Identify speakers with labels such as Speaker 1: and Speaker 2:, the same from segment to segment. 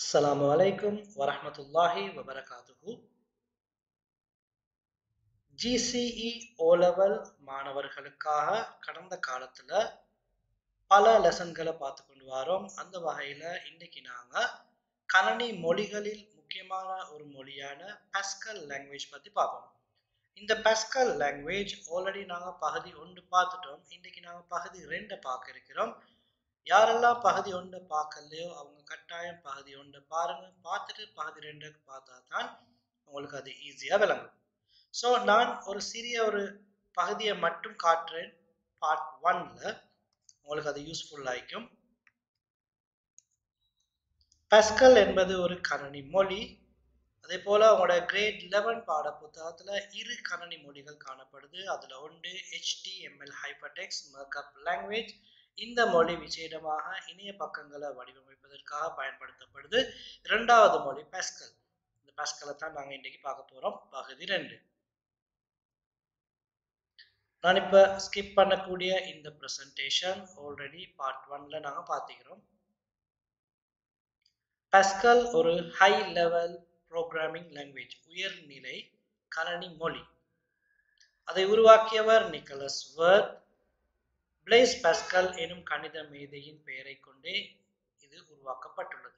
Speaker 1: அஸ்ஸலாமு அலைக்கும் வரஹ்மத்துல்லாஹி வபரகாத்துஹு ஜிசிஇ ஓ லெவல் மாணவர்களுக்காக கடந்த காலத்துல பல லெசன்களை பார்த்து கொண்டு வரோம் அந்த வகையில இன்னைக்கு நாங்க கணனி மொழிகளில் முக்கியமான ஒரு மொழியான பாஸ்கல் லாங்குவேஜ் பத்தி பார்ப்போம் இந்த பாஸ்கல் லாங்குவேஜ் ஆல்ரெடி நாங்க பகுதி ஒன்று பார்த்துட்டோம் இன்னைக்கு நாங்க பகுதி ரெண்டை பார்க்க இருக்கிறோம் யாரெல்லாம் பகுதி ஒன்றை பார்க்கலையோ அவங்க கட்டாயம் பகுதி ஒன்றை பாருங்க பார்த்துட்டு பகுதி ரெண்டை பார்த்தா தான் உங்களுக்கு அது ஈஸியாக விளங்கும் ஸோ நான் ஒரு சிறிய ஒரு பகுதியை மட்டும் காட்டுறேன் பார்ட் ஒன்ல உங்களுக்கு அது யூஸ்ஃபுல் ஆயிக்கும் பஸ்கல் என்பது ஒரு கணனி மொழி அதே போல உங்களோட கிரேட் லெவன் பாட புத்தகத்துல இரு கணனி மொழிகள் காணப்படுது அதுல ஒன்று ஹெச்டிஎம்எல் ஹைபர்டெக்ஸ் மர்க்அப் லாங்குவேஜ் இந்த மொழி விசேடமாக இணைய பக்கங்களை வடிவமைப்பதற்காக பயன்படுத்தப்படுது இரண்டாவது மொழி பாஸ்கல் இந்த பாஸ்கலை தான் நாங்கள் இன்றைக்கு பார்க்க போகிறோம் பகுதி ரெண்டு நான் இப்போ ஸ்கிப் பண்ணக்கூடிய இந்த ப்ரெசன்டேஷன் ஆல்ரெடி பார்ட் ஒன்ல நாங்கள் பார்த்துக்கிறோம் பாஸ்கல் ஒரு ஹை லெவல் ப்ரோக்ராமிங் லாங்குவேஜ் உயர்நிலை கணனி மொழி அதை உருவாக்கியவர் நிக்கலஸ் வேர்த் பிளேஸ் பாஸ்கல் எனும் கணித மேதையின் பெயரை கொண்டே இது உருவாக்கப்பட்டுள்ளது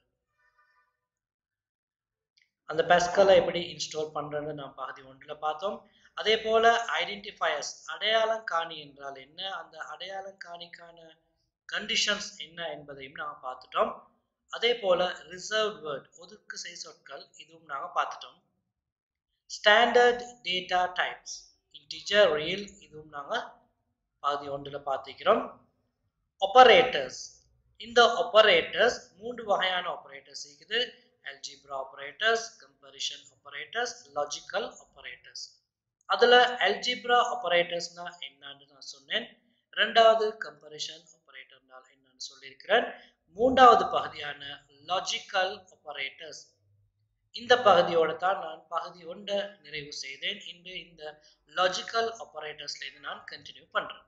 Speaker 1: அந்த பாஸ்கலை எப்படி இன்ஸ்டால் பண்றதுன்னு நாம் பகுதி ஒன்றுல பார்த்தோம் அதே போல ஐடென்டிஃபயர்ஸ் அடையாளம் காணி என்றால் என்ன அந்த அடையாளம் காணிக்கான கண்டிஷன்ஸ் என்ன என்பதையும் நாங்கள் பார்த்துட்டோம் அதே போல ரிசர்வ் வேர்ட் ஒதுக்கு செய் சொற்கள் இதுவும் நாங்கள் பார்த்துட்டோம் standard data types integer real இதுவும் நாங்கள் பாதி ஒன்றில் பார்த்துக்கிறோம் ஆப்பரேட்டர்ஸ் இந்த ஆப்பரேட்டர்ஸ் மூன்று வகையான ஆப்பரேட்டர்ஸ் இருக்குது algebra operators comparison operators logical operators அதில் அல்ஜிப்ரா ஆப்பரேட்டர்ஸ்னா என்னன்னு நான் சொன்னேன் ரெண்டாவது கம்பரிஷன் ஆப்பரேட்டர்னால் என்னன்னு சொல்லியிருக்கிறேன் மூன்றாவது பகுதியான லாஜிக்கல் ஆப்பரேட்டர்ஸ் இந்த பகுதியோட தான் நான் பகுதி ஒன்றை நிறைவு செய்தேன் இன்று இந்த லாஜிக்கல் ஆப்பரேட்டர்ஸ்ல இருந்து நான் கண்டினியூ பண்றேன்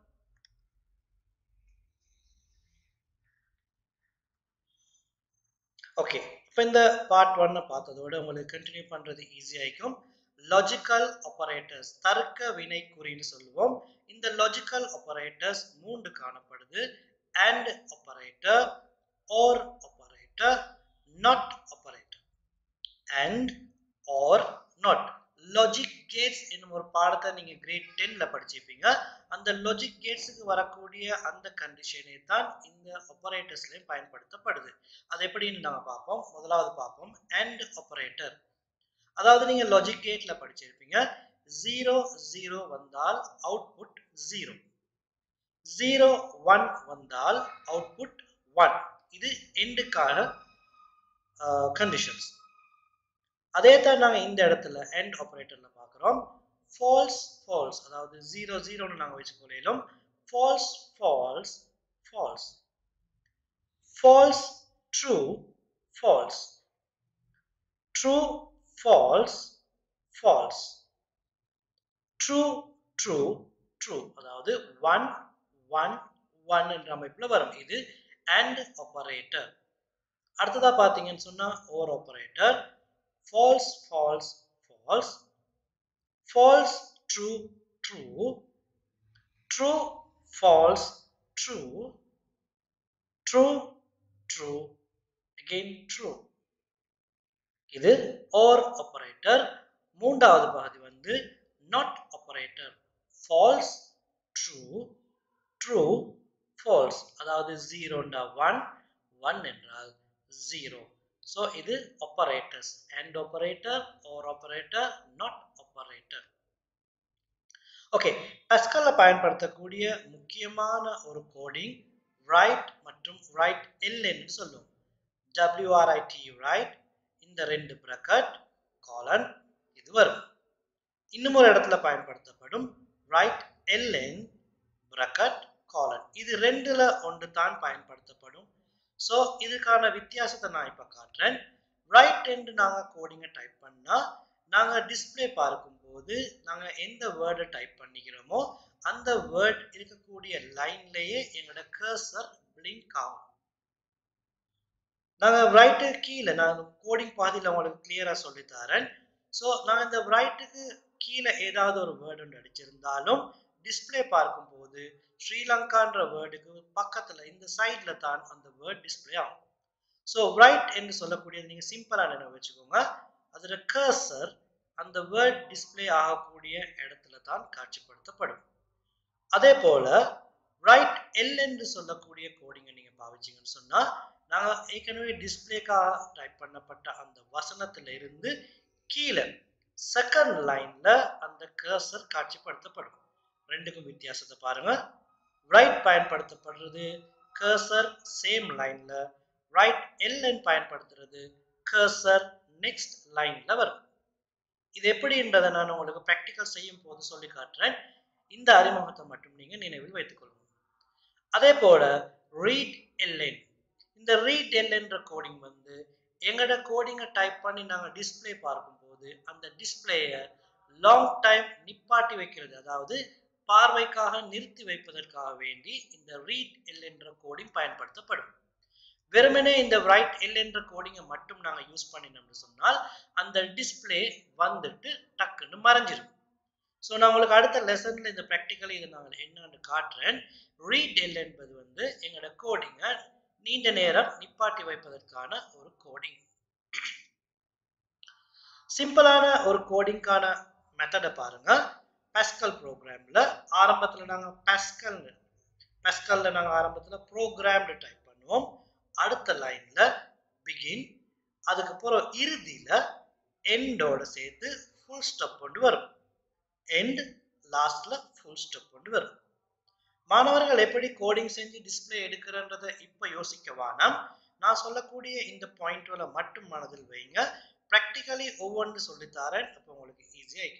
Speaker 1: ஓகே இப்போ இந்த பார்ட் ஒன்னை பார்த்ததோட உங்களுக்கு கண்டினியூ பண்றது ஈஸியாയിരിக்கும் லாஜிக்கல் ஆப்பரேட்டர்ஸ் தர்க்க வினை குறின்னு சொல்லுவோம் இந்த லாஜிக்கல் ஆப்பரேட்டர்ஸ் மூன்று காணப்படுது and operator or operator not operator and or not logic gates என்னும் ஒரு பாடத்தை நீங்க கிரேட் டென்ல படிச்சிருப்பீங்க அந்த லாஜிக் கேட்ஸுக்கு வரக்கூடிய அந்த கண்டிஷனே தான் இந்த ஆப்பரேட்டர்ஸ்லயும் பயன்படுத்தப்படுது அது எப்படின்னு நாங்க பார்ப்போம் முதலாவது பார்ப்போம் அண்ட் ஆப்பரேட்டர் அதாவது நீங்க லாஜிக் கேட்ல படிச்சிருப்பீங்க ஜீரோ ஜீரோ வந்தால் அவுட்புட் ஜீரோ ஜீரோ ஒன் வந்தால் அவுட்புட் ஒன் இது எண்டுக்கான கண்டிஷன்ஸ் அதே தான் நாங்கள் இந்த இடத்துல எண்ட் ஆப்ரேட்டர்ல பார்க்குறோம் ஃபால்ஸ் ஃபால்ஸ் அதாவது ஜீரோ ஜீரோன்னு நாங்கள் வச்சுக்கொள்ளும் false false false false true false true false false true true true அதாவது ஒன் ஒன் ஒன் என்ற அமைப்பில் வரும் இது அண்ட் ஆப்பரேட்டர் அடுத்ததா பார்த்தீங்கன்னு சொன்னா or operator false false false false true true true false true true true again true இது ஓர் operator மூன்றாவது பகுதி வந்து not operator false true true false அதாவது ஜீரோண்டா ஒன் ஒன் என்றால் ஜீரோ ஸோ இது operators and operator or operator not operator okay பஸ்கல்ல பயன்படுத்தக்கூடிய முக்கியமான ஒரு கோடிங் ரைட் மற்றும் ரைட் எல்என்னு சொல்லுவோம் டபிள்யூஆர்ஐடி ரைட் இந்த ரெண்டு பிரக்கட் காலன் இது வரும் இன்னும் ஒரு இடத்துல பயன்படுத்தப்படும் ரைட் எல்என் பிரக்கட் காலன் இது ரெண்டுல ஒன்று தான் பயன்படுத்தப்படும் ஸோ இதுக்கான வித்தியாசத்தை நான் இப்போ காட்டுறேன் ரைட் என்று நாங்கள் கோடிங்கை டைப் பண்ணால் நாங்கள் டிஸ்பிளே பார்க்கும்போது நாங்கள் எந்த வேர்டை டைப் பண்ணிக்கிறோமோ அந்த வேர்ட் இருக்கக்கூடிய லைன்லேயே எங்களோட கர்சர் பிளிங்க் ஆகும் நாங்கள் ரைட்டு கீழே நான் கோடிங் பாதியில் உங்களுக்கு கிளியராக சொல்லித்தரேன் ஸோ நான் இந்த ரைட்டுக்கு கீழே ஏதாவது ஒரு வேர்டு ஒன்று அடிச்சிருந்தாலும் டிஸ்பிளே பார்க்கும்போது ஸ்ரீலங்கான்ற வேர்டுக்கு பக்கத்தில் இந்த சைடில் தான் அந்த வேர்ட் டிஸ்பிளே ஆகும் ஸோ ரைட் என்று சொல்லக்கூடியது நீங்கள் சிம்பிளாக நினைவு வச்சுக்கோங்க அதோட கர்சர் அந்த வேர்ட் டிஸ்பிளே ஆகக்கூடிய இடத்துல தான் காட்சிப்படுத்தப்படும் அதே போல ரைட் எல் என்று சொல்லக்கூடிய கோடிங்கை நீங்கள் பாவிச்சிங்கன்னு சொன்னால் நாங்கள் ஏற்கனவே டிஸ்பிளேக்காக டைப் பண்ணப்பட்ட அந்த வசனத்துல இருந்து கீழே செகண்ட் லைன்ல அந்த கர்சர் காட்சிப்படுத்தப்படும் ரெண்டுக்கும் வித்தியாசத்தை பாருங்க ரைட் பயன்படுத்தப்படுறது கர்சர் சேம் லைன்ல ரைட் எல்என் பயன்படுத்துறது கர்சர் நெக்ஸ்ட் லைன்ல வரும் இது எப்படின்றதை நான் உங்களுக்கு ப்ராக்டிக்கல் செய்யும் போது சொல்லி காட்டுறேன் இந்த அறிமுகத்தை மட்டும் நீங்க நினைவில் வைத்துக் கொள்ளுங்க அதே போல ரீட் எல்என் இந்த ரீட் எல்என்ற கோடிங் வந்து எங்களோட கோடிங்கை டைப் பண்ணி நாங்கள் டிஸ்பிளே பார்க்கும்போது அந்த டிஸ்பிளேயை லாங் டைம் நிப்பாட்டி வைக்கிறது அதாவது பார்வைக்காக நிறுத்தி வைப்பதற்காக வேண்டி இந்த ரீட் எல் என்ற கோடிங் பயன்படுத்தப்படும் வெறுமனே இந்த ரைட் எல் என்ற கோடிங்கை மட்டும் நாங்கள் யூஸ் பண்ணினோம்னு சொன்னால் அந்த டிஸ்பிளே வந்துட்டு டக்குன்னு மறைஞ்சிரும் ஸோ நான் உங்களுக்கு அடுத்த லெசன்ல இந்த ப்ராக்டிக்கலி இதை நான் என்னன்னு காட்டுறேன் ரீட் எல் என்பது வந்து எங்களோட கோடிங்கை நீண்ட நேரம் நிப்பாட்டி வைப்பதற்கான ஒரு கோடிங் சிம்பிளான ஒரு கோடிங்கான மெத்தடை பாருங்க பெஸ்கல் ப்ரோக்ராம்ல ஆரம்பத்தில் நாங்கள் பெஸ்கல் பெஸ்கல்ல நாங்கள் ஆரம்பத்தில் ப்ரோக்ராம்னு டைப் பண்ணுவோம் அடுத்த லைன்ல பிகின் அதுக்கப்புறம் இறுதியில எண்டோட சேர்த்து ஃபுல் ஸ்டாப் கொண்டு வரும் எண்ட் லாஸ்ட்ல ஃபுல் ஸ்டாப் கொண்டு வரும் மாணவர்கள் எப்படி கோடிங் செஞ்சு டிஸ்பிளே எடுக்கிறன்றதை இப்போ யோசிக்க வேணாம் நான் சொல்லக்கூடிய இந்த பாயிண்ட்களை மட்டும் மனதில் வைங்க ப்ராக்டிக்கலி ஒவ்வொன்று சொல்லித்தாரேன் அப்போ உங்களுக்கு ஈஸியாக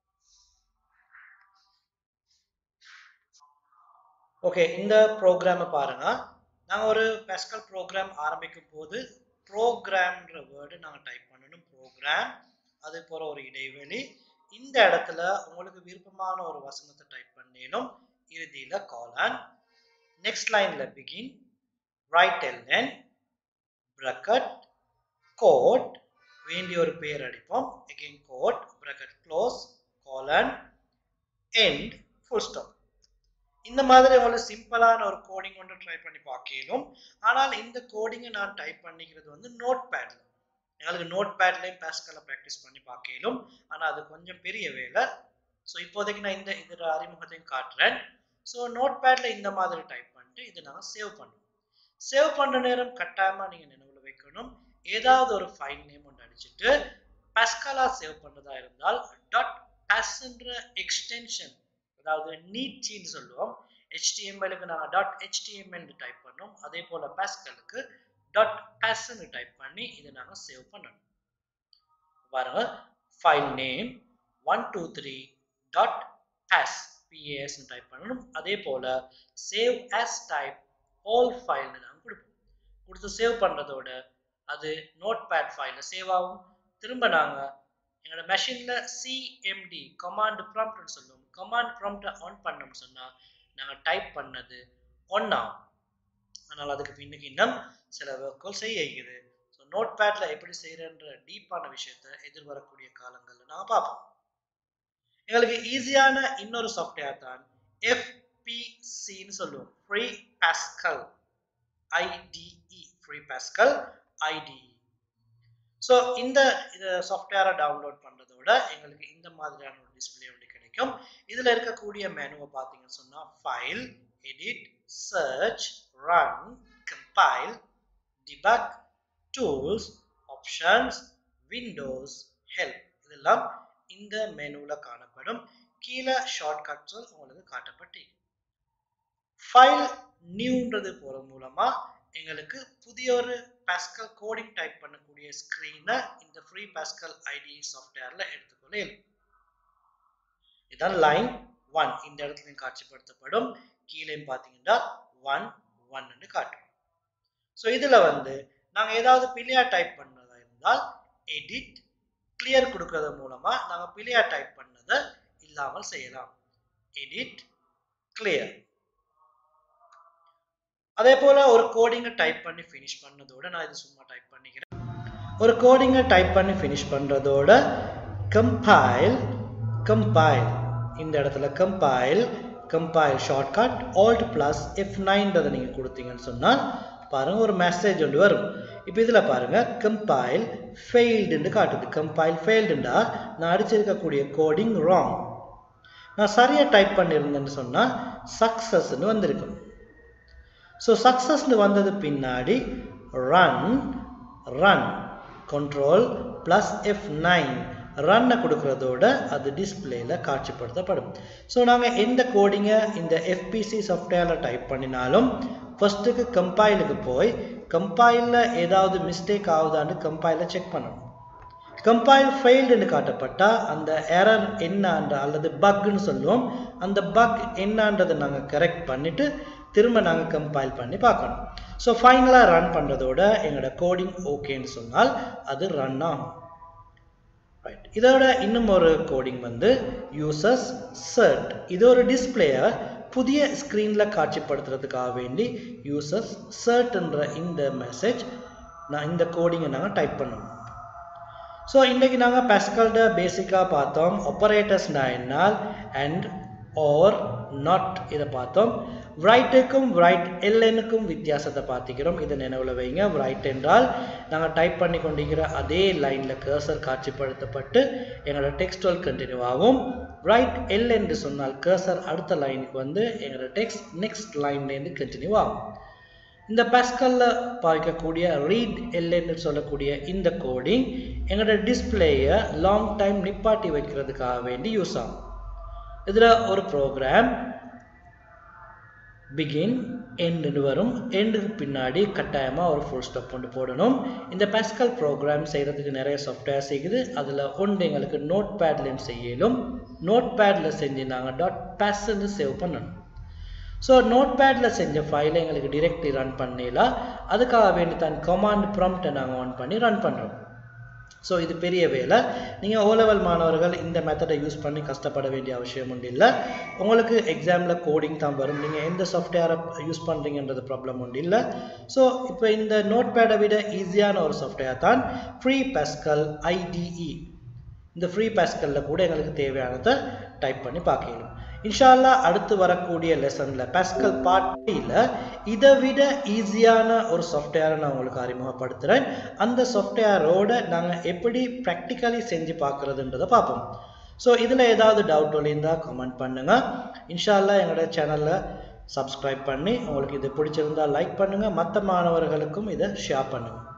Speaker 1: ஓகே இந்த ப்ரோக்ராமை பாருங்க நாங்கள் ஒரு பெஸ்கல் ப்ரோக்ராம் ஆரம்பிக்கும் போது ப்ரோக்ராம்ன்ற வேர்டு நாங்கள் டைப் பண்ணணும் ப்ரோக்ராம் அது போகிற ஒரு இடைவெளி இந்த இடத்துல உங்களுக்கு விருப்பமான ஒரு வசனத்தை டைப் பண்ணிடும் இறுதியில் காலான் நெக்ஸ்ட் லைனில் begin write L N bracket quote வேண்டிய ஒரு பேர் அடிப்போம் again quote bracket close colon end full stop இந்த மாதிரி உங்களுக்கு சிம்பிளான ஒரு கோடிங் ஒன்று ட்ரை பண்ணி பார்க்கலும் ஆனால் இந்த கோடிங்கை நான் டைப் பண்ணிக்கிறது வந்து நோட் பேடில் எங்களுக்கு நோட் பேட்லையும் பேஸ்கலில் ப்ராக்டிஸ் பண்ணி பார்க்கலும் ஆனால் அது கொஞ்சம் பெரிய வேலை ஸோ இப்போதைக்கு நான் இந்த இதோட அறிமுகத்தையும் காட்டுறேன் ஸோ நோட் பேடில் இந்த மாதிரி டைப் பண்ணிட்டு இதை நாங்கள் சேவ் பண்ணுவோம் சேவ் பண்ணுற நேரம் கட்டாயமாக நீங்கள் நினைவில் வைக்கணும் ஏதாவது ஒரு ஃபைல் நேம் ஒன்று அடிச்சுட்டு பஸ்கலா சேவ் பண்ணுறதா இருந்தால் டாட் பஸ்ன்ற எக்ஸ்டென்ஷன் அதாவது நீட்சின்னு சொல்லுவோம் ஹெச்டிஎம்எலுக்கு நாங்கள் டாட் ஹெச்டிஎம்எல் டைப் பண்ணோம் அதே போல் பஸ்கலுக்கு டாட் பஸ்ன்னு டைப் பண்ணி இதை நாங்கள் சேவ் பண்ணணும் பாருங்க file name one two three dot pas பிஏஎஸ்ன்னு டைப் பண்ணணும் அதே போல் சேவ் ஆஸ் டைப் ஆல் ஃபைல்னு நாங்கள் கொடுப்போம் கொடுத்து சேவ் பண்ணுறதோட அது நோட் பேட் ஃபைலில் சேவ் ஆகும் திரும்ப நாங்கள் எங்களோட மெஷினில் சிஎம்டி கமாண்ட் ப்ராம்ப்ட்னு சொல்லுவோம் கமாண்ட் ப்ராம்ப்டை ஆன் பண்ணோம்னு சொன்னால் நாங்கள் டைப் பண்ணது ஒன் ஆகும் ஆனால் அதுக்கு பின்னுக்கு இன்னும் சில ஒர்க்குகள் செய்ய இருக்குது ஸோ நோட் பேடில் எப்படி செய்கிறன்ற டீப்பான விஷயத்த எதிர்வரக்கூடிய காலங்களில் நாங்கள் பார்ப்போம் எங்களுக்கு ஈஸியான இன்னொரு சாஃப்ட்வேர் தான் எஃபிசின்னு சொல்லுவோம் free Pascal IDE free Pascal IDE so இந்த சாஃப்ட்வேரை டவுன்லோட் பண்ணுறதோட எங்களுக்கு இந்த மாதிரியான ஒரு டிஸ்பிளே ஒன்று கிடைக்கும் இதில் இருக்கக்கூடிய மெனுவை பார்த்தீங்கன்னு சொன்னால் file edit search run compile debug tools options windows help இதெல்லாம் இந்த மெனுவில் காணப்படும் கீழே ஷார்ட்கட்ஸும் உங்களுக்கு காட்டப்பட்டு ஃபைல் நியூன்றது போகிறது மூலமாக எங்களுக்கு புதிய ஒரு பாஸ்கல் கோடிங் டைப் பண்ணக்கூடிய ஸ்க்ரீனை இந்த ஃப்ரீ பாஸ்கல் ஐடி சாஃப்ட்வேரில் எடுத்துக்கொள்ள இயலும் இதான் லைன் ஒன் இந்த இடத்துல காட்சிப்படுத்தப்படும் கீழே பார்த்தீங்கன்னா ஒன் ஒன்னு காட்டும் ஸோ இதில் வந்து நாங்கள் ஏதாவது பிள்ளையா டைப் பண்ணதா இருந்தால் எடிட் கிளியர் கொடுக்கறது மூலமாக நாங்கள் பிள்ளையா டைப் பண்ணதை இல்லாமல் செய்யலாம் எடிட் கிளியர் அதே போல் ஒரு கோடிங்கை டைப் பண்ணி ஃபினிஷ் பண்ணதோட நான் இது சும்மா டைப் பண்ணிக்கிறேன் ஒரு கோடிங்கை டைப் பண்ணி ஃபினிஷ் பண்ணுறதோட கம்பைல் கம்பைல் இந்த இடத்துல compile compile shortcut alt plus F நைன்றதை நீங்கள் கொடுத்தீங்கன்னு சொன்னால் பாருங்க ஒரு மெசேஜ் ஒன்று வரும் இப்போ இதில் பாருங்க கம்பைல் ஃபெயில்டுன்னு காட்டுது கம்பைல் ஃபெயில்டுண்டா நான் அடிச்சிருக்கக்கூடிய கோடிங் ராங் நான் சரியாக டைப் பண்ணியிருந்தேன்னு சொன்னால் சக்ஸஸ்ன்னு வந்திருக்கும் ஸோ சக்ஸஸ்னு வந்தது பின்னாடி run run control plus F nine ரன்னை கொடுக்குறதோட அது டிஸ்பிளேயில் காட்சிப்படுத்தப்படும் ஸோ நாங்கள் எந்த கோடிங்கை இந்த எஃபிசி சாஃப்ட்வேரில் டைப் பண்ணினாலும் ஃபஸ்ட்டுக்கு கம்பைலுக்கு போய் கம்பைலில் ஏதாவது மிஸ்டேக் ஆகுதான்னு கம்பைலை செக் பண்ணணும் கம்பைல் ஃபெயில்டுன்னு காட்டப்பட்டால் அந்த எரர் என்னன்ற அல்லது பக்னு சொல்லுவோம் அந்த பக் என்னன்றதை நாங்கள் கரெக்ட் பண்ணிவிட்டு திரும்ப நாங்கள் கம்பைல் பண்ணி பார்க்கணும் ஸோ ஃபைனலாக ரன் பண்ணுறதோட எங்களோட கோடிங் ஓகேன்னு சொன்னால் அது ரன் ஆகும் ரைட் இதோட இன்னும் ஒரு கோடிங் வந்து யூசர்ஸ் சர்ட் இது ஒரு டிஸ்பிளேயை புதிய ஸ்க்ரீனில் காட்சிப்படுத்துறதுக்காக வேண்டி யூசர்ஸ் சர்ட்ன்ற இந்த மெசேஜ் நான் இந்த கோடிங்கை நாங்கள் டைப் பண்ணணும் ஸோ இன்றைக்கி நாங்கள் பெஸ்கல்ட பேசிக்காக பார்த்தோம் ஆப்பரேட்டர்ஸ்னா என்னால் அண்ட் ஆர் நாட் இதை பார்த்தோம் ரைட்டுக்கும் ரைட் எல்எனுக்கும் வித்தியாசத்தை பார்த்திக்கிறோம் இதை நினைவில் வைங்க ரைட் என்றால் நாங்கள் டைப் பண்ணி கொண்டிருக்கிற அதே லைனில் கர்சர் காட்சிப்படுத்தப்பட்டு எங்களோட டெக்ஸ்டுவல் கண்டினியூ ஆகும் ரைட் எல் என்று சொன்னால் கர்சர் அடுத்த லைனுக்கு வந்து எங்களோட டெக்ஸ்ட் நெக்ஸ்ட் லைன்லேருந்து கண்டினியூ ஆகும் இந்த பெஸ்கல்ல பார்க்கக்கூடிய ரீட் எல்என்னு சொல்லக்கூடிய இந்த கோடிங் எங்களோட டிஸ்பிளேயை லாங் டைம் நிப்பாட்டி வைக்கிறதுக்காக வேண்டி யூஸ் ஆகும் இதில் ஒரு ப்ரோக்ராம் பிகின் எண்டுன்னு வரும் எண்டுக்கு பின்னாடி கட்டாயமாக ஒரு ஃபுல் ஸ்டாப் கொண்டு போடணும் இந்த பெஸ்கல் ப்ரோக்ராம் செய்கிறதுக்கு நிறைய சாஃப்ட்வேர் செய்யுது அதில் ஒன்று எங்களுக்கு நோட் பேட்லேயும் செய்யலும் நோட் பேடில் செஞ்சு நாங்கள் டாட் பேஸ்ன்னு சேவ் பண்ணணும் ஸோ நோட் பேடில் செஞ்ச ஃபைலை எங்களுக்கு டிரெக்ட்லி ரன் பண்ணிடலாம் அதுக்காக வேண்டி தான் கமாண்ட் ப்ராம்ப்டை நாங்கள் ஆன் பண்ணி ரன் பண்ணுறோம் ஸோ இது பெரிய வேலை நீங்கள் ஓ லெவல் மாணவர்கள் இந்த மெத்தடை யூஸ் பண்ணி கஷ்டப்பட வேண்டிய அவசியம் ஒன்றும் இல்லை உங்களுக்கு எக்ஸாமில் கோடிங் தான் வரும் நீங்கள் எந்த சாஃப்ட்வேரை யூஸ் பண்ணுறீங்கன்றது ப்ராப்ளம் ஒன்றும் இல்லை ஸோ இப்போ இந்த நோட் பேடை விட ஈஸியான ஒரு சாஃப்ட்வேர் தான் ஃப்ரீ பெஸ்கல் ஐடிஇ இந்த ஃப்ரீ பேஸ்கலில் கூட எங்களுக்கு தேவையானதை டைப் பண்ணி பார்க்கலாம் இன்ஷால்லா அடுத்து வரக்கூடிய லெசனில் பேஸ்கல் பார்ட்டியில் இதை விட ஈஸியான ஒரு சாஃப்ட்வேரை நான் உங்களுக்கு அறிமுகப்படுத்துகிறேன் அந்த சாஃப்ட்வேரோட நாங்கள் எப்படி ப்ராக்டிக்கலி செஞ்சு பார்க்குறதுன்றதை பார்ப்போம் ஸோ இதில் ஏதாவது டவுட் இருந்தால் கமெண்ட் பண்ணுங்கள் இன்ஷால்லா எங்களோட சேனலில் சப்ஸ்கிரைப் பண்ணி உங்களுக்கு இது பிடிச்சிருந்தா லைக் பண்ணுங்கள் மற்ற மாணவர்களுக்கும் இதை ஷேர் பண்ணுங்கள்